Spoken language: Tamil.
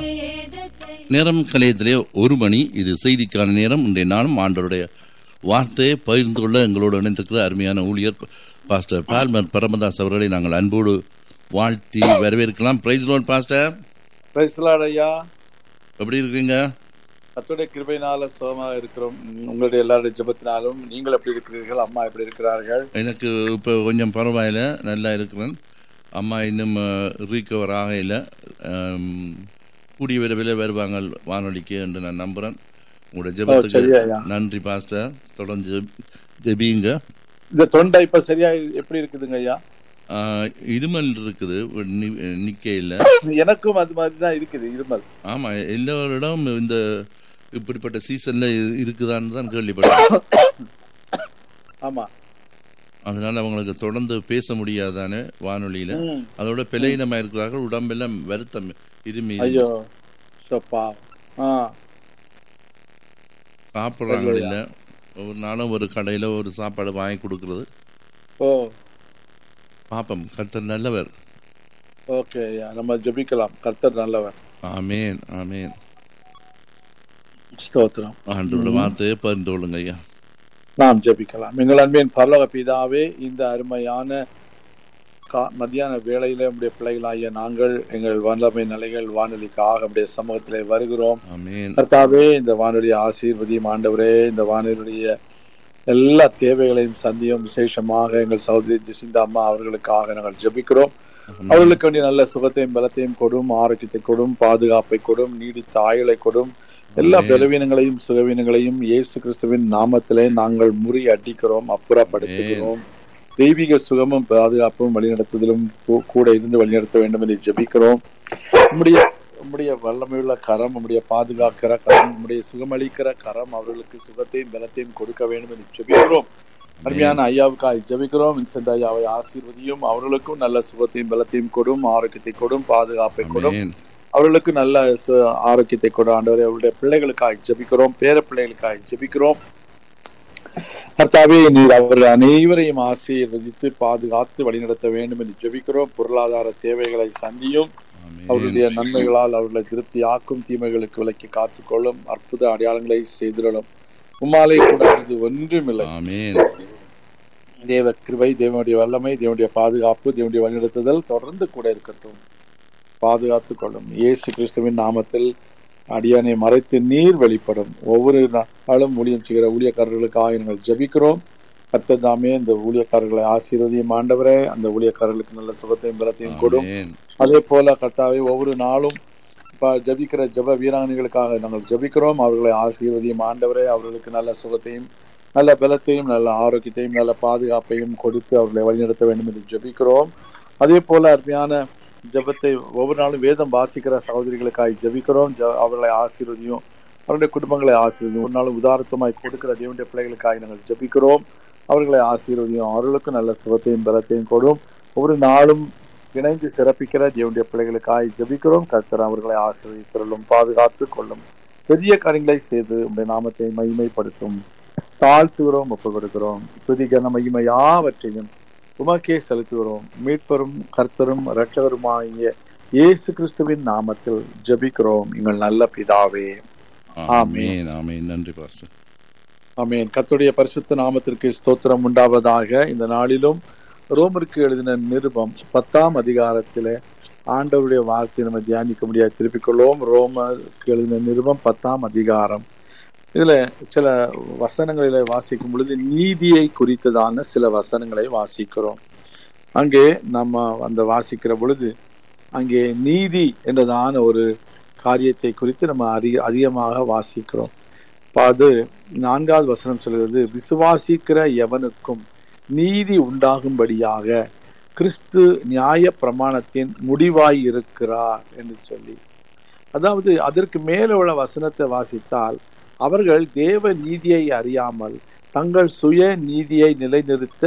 நேரம் கலையத்திலே ஒரு மணி இது செய்திக்கான நேரம் இன்றைய நாளும் ஆண்டவருடைய வார்த்தையை பகிர்ந்து கொள்ள எங்களோடு இணைந்திருக்கிற அருமையான ஊழியர் பாஸ்டர் பால்மர் பரமதாஸ் அவர்களை நாங்கள் அன்போடு வாழ்த்தி வரவேற்கலாம் பிரைஸ் லோன் பாஸ்டர் பிரைஸ்லாட் ஐயா எப்படி இருக்கீங்க கத்துடைய கிருபையினால சுகமாக இருக்கிறோம் உம், உங்களுடைய எல்லாருடைய ஜெபத்தினாலும் நீங்கள் எப்படி இருக்கிறீர்கள் அம்மா எப்படி இருக்கிறார்கள் எனக்கு இப்போ கொஞ்சம் பரவாயில்ல நல்லா இருக்கிறேன் அம்மா இன்னும் ரீகவர் ஆகையில் கூடிய விரைவில் வருவாங்க வானொலிக்கு என்று நான் நம்புகிறேன் உங்களுடைய சரி ஜெபத்துக்கு ஐயா. நன்றி பாஸ்டர் தொடர்ந்து ஜெப- ஜெபியுங்க இந்த தொண்டை இப்ப சரியா எப்படி இருக்குதுங்க ஐயா ஆஹ், இருமல் இருக்குது நி- நிக்கையில் எனக்கும் அது மாதிரி தான் இருக்குது இருமல் ஆமா எல்லோரிடம் இந்த இப்படிப்பட்ட சீசன்ல இது இருக்குதான்னு தான் கேள்விப்பட்டேன் ஆமா அதனால அவங்களுக்கு தொடர்ந்து பேச முடியாதானே வானொலியில ம். அதோட பிழையினமா இருக்கிறார்கள் உடம்பெல்லாம் வருத்தம் இருமி ஐயோ சப்பா ஆ சாப்பிடுறாங்க இல்ல ஒரு நாளும் ஒரு கடையில ஒரு சாப்பாடு வாங்கி கொடுக்கறது ஓ பாப்பம் கத்தர் நல்லவர் ஓகே ஐயா நம்ம ஜெபிக்கலாம் கர்த்தர் நல்லவர் ஆமேன் ஆமேன் ஸ்தோத்திரம் ஆண்டோட வார்த்தையை பகிர்ந்து கொள்ளுங்க ஐயா நாம் ஜெபிக்கலாம் எங்கள் அன்பின் பரலோக பிதாவே இந்த அருமையான கா- மத்தியான வேளையில நம்முடைய பிள்ளைகளாகிய நாங்கள் எங்கள் வல்லமை நிலைகள் வானொலிக்காக நம்முடைய சமூகத்திலே வருகிறோம் ஆமேன் கர்த்தாவே இந்த வானொலி ஆசீர்வதியும் ஆண்டவரே இந்த வானொலியுடைய எல்லா தேவைகளையும் சந்தியும் விசேஷமாக எங்கள் சகோதரி ஜிசிந்தா அம்மா அவர்களுக்காக நாங்கள் ஜெபிக்கிறோம் அவர்களுக்கு வேண்டிய நல்ல சுகத்தையும் பலத்தையும் கொடும் ஆரோக்கியத்தை கொடும் பாதுகாப்பை கொடும் நீடித்த ஆயுளை கொடும் எல்லா ஆமென். பலவீனங்களையும் சுகவீனங்களையும் இயேசு கிறிஸ்துவின் நாமத்திலே நாங்கள் முறி அடிக்கிறோம் அப்புறப்படுத்துகிறோம் தெய்வீக சுகமும் பாதுகாப்பும் வழிநடத்துதலும் கூ- கூட இருந்து வழிநடத்த வேண்டும் என்று ஜெபிக்கிறோம் உம்முடைய உம்முடைய வல்லமையுள்ள கரம் உம்முடைய பாதுகாக்கிற கரம் உம்முடைய சுகமளிக்கிற கரம் அவர்களுக்கு சுகத்தையும் பலத்தையும் கொடுக்க வேண்டும் என்று ஜெபிக்கிறோம் அருமையான ஐயாவுக்காய் ஜெபிக்கிறோம் வின்சென்ட் ஐயாவை ஆசீர்வதியும் அவர்களுக்கும் நல்ல சுகத்தையும் பலத்தையும் கொடும் ஆரோக்கியத்தை கொடும் பாதுகாப்பை கொடும் ஆமேன் அவர்களுக்கு நல்ல சு- ஆரோக்கியத்தை கொடு ஆண்டவரே அவருடைய பிள்ளைகளுக்காக ஜெபிக்கிறோம் பேர பிள்ளைகளுக்காக ஜெபிக்கிறோம் கர்த்தாவே நீர் அவர்கள் அனைவரையும் ஆசீர்வதித்து பாதுகாத்து வழிநடத்த வேண்டும் என்று ஜெபிக்கிறோம் பொருளாதார தேவைகளை சந்தியும் அவருடைய ஆமேன் நன்மைகளால் அவர்களை திருப்தியாக்கும் தீமைகளுக்கு விலக்கி காத்துக்கொள்ளும் அற்புத அடையாளங்களை செய்திடலும் உம்மாலே கூடாது ஒன்றுமில்லை ஆமேன் தேவ கிருபை தேவனுடைய வல்லமை தேவனுடைய பாதுகாப்பு தேவனுடைய வழிநடத்துதல் தொடர்ந்து கூட இருக்கட்டும் பாதுகாத்துக் கொள்ளும் இயேசு கிறிஸ்துவின் நாமத்தில் அடியானை மறைத்து நீர் வெளிப்படும் ஒவ்வொரு நாளும் ஊழியம் செய்கிற ஊழியக்காரர்களுக்காக நாங்கள் ஜெபிக்கிறோம் கர்த்தர் தாமே இந்த ஊழியக்காரர்களை ஆசீர்வதியும் ஆண்டவரே அந்த ஊழியக்காரர்களுக்கு நல்ல சுகத்தையும் பலத்தையும் கொடும் ஆமேன் அதே போல கர்த்தாவே ஒவ்வொரு நாளும் இப்ப ஜபிக்கிற ஜப வீராங்கனைகளுக்காக நாங்கள் ஜபிக்கிறோம் அவர்களை ஆசீர்வதியும் ஆண்டவரே அவர்களுக்கு நல்ல சுகத்தையும் நல்ல பலத்தையும் நல்ல ஆரோக்கியத்தையும் நல்ல பாதுகாப்பையும் கொடுத்து அவர்களை வழிநடத்த வேண்டும் என்று ஜபிக்கிறோம் அதே போல அருமையான ஜெபத்தை ஒவ்வொரு நாளும் வேதம் வாசிக்கிற சகோதரிகளுக்காக ஜெபிக்கிறோம் ஜ- அவர்களை ஆசீர்வதியும் அவருடைய குடும்பங்களை ஆசீர்வதியும் ஒரு நாள் உதாரணமாய் கொடுக்கிற தேவனுடைய பிள்ளைகளுக்காக நாங்கள் ஜெபிக்கிறோம் அவர்களை ஆசீர்வதியும் அவர்களுக்கு நல்ல சுகத்தையும் பலத்தையும் கொடும் ஒவ்வொரு நாளும் இணைந்து சிறப்பிக்கிற தேவனுடைய பிள்ளைகளுக்காக ஜெபிக்கிறோம் கர்த்தர் அவர்களை ஆசீர்வதித்தருளும் பாதுகாத்து கொள்ளும் பெரிய காரியங்களை செய்து உடைய நாமத்தை மகிமைப்படுத்தும் தாழ்த்துகிறோம் ஒப்பு கொடுக்கிறோம் துதிகன மகிமை யாவற்றையும் உமக்கே செலுத்துகிறோம் மீட்பரும் கர்த்தரும் இரட்சகருமாகிய இயேசு கிறிஸ்துவின் நாமத்தில் ஜெபிக்கிறோம் எங்கள் நல்ல பிதாவே ஆமேன் ஆமேன் நன்றி பாஸ்டர் ஆமென் கர்த்தருடைய பரிசுத்த நாமத்திற்கு ஸ்தோத்திரம் உண்டாவதாக இந்த நாளிலும் ரோமருக்கு எழுதின நிருபம் பத்தாம் அதிகாரத்திலே ஆண்டவருடைய வார்த்தை நம்ம தியானிக்க முடியாது திருப்பிக் கொள்வோம் ரோமருக்கு எழுதின நிருபம் பத்தாம் அதிகாரம் இதுல சில வசனங்களில வாசிக்கும் பொழுது நீதியை குறித்ததான சில வசனங்களை வாசிக்கிறோம் அங்கே நம்ம அந்த வாசிக்கிற பொழுது அங்கே நீதி என்றதான ஒரு காரியத்தை குறித்து நம்ம அதிக அதிகமாக வாசிக்கிறோம் அப்ப அது நான்காவது வசனம் சொல்கிறது விசுவாசிக்கிற எவனுக்கும் நீதி உண்டாகும்படியாக கிறிஸ்து நியாய பிரமாணத்தின் முடிவாய் இருக்கிறார் என்று சொல்லி அதாவது அதற்கு மேல உள்ள வசனத்தை வாசித்தால் அவர்கள் தேவ நீதியை அறியாமல் தங்கள் சுய நீதியை நிலைநிறுத்த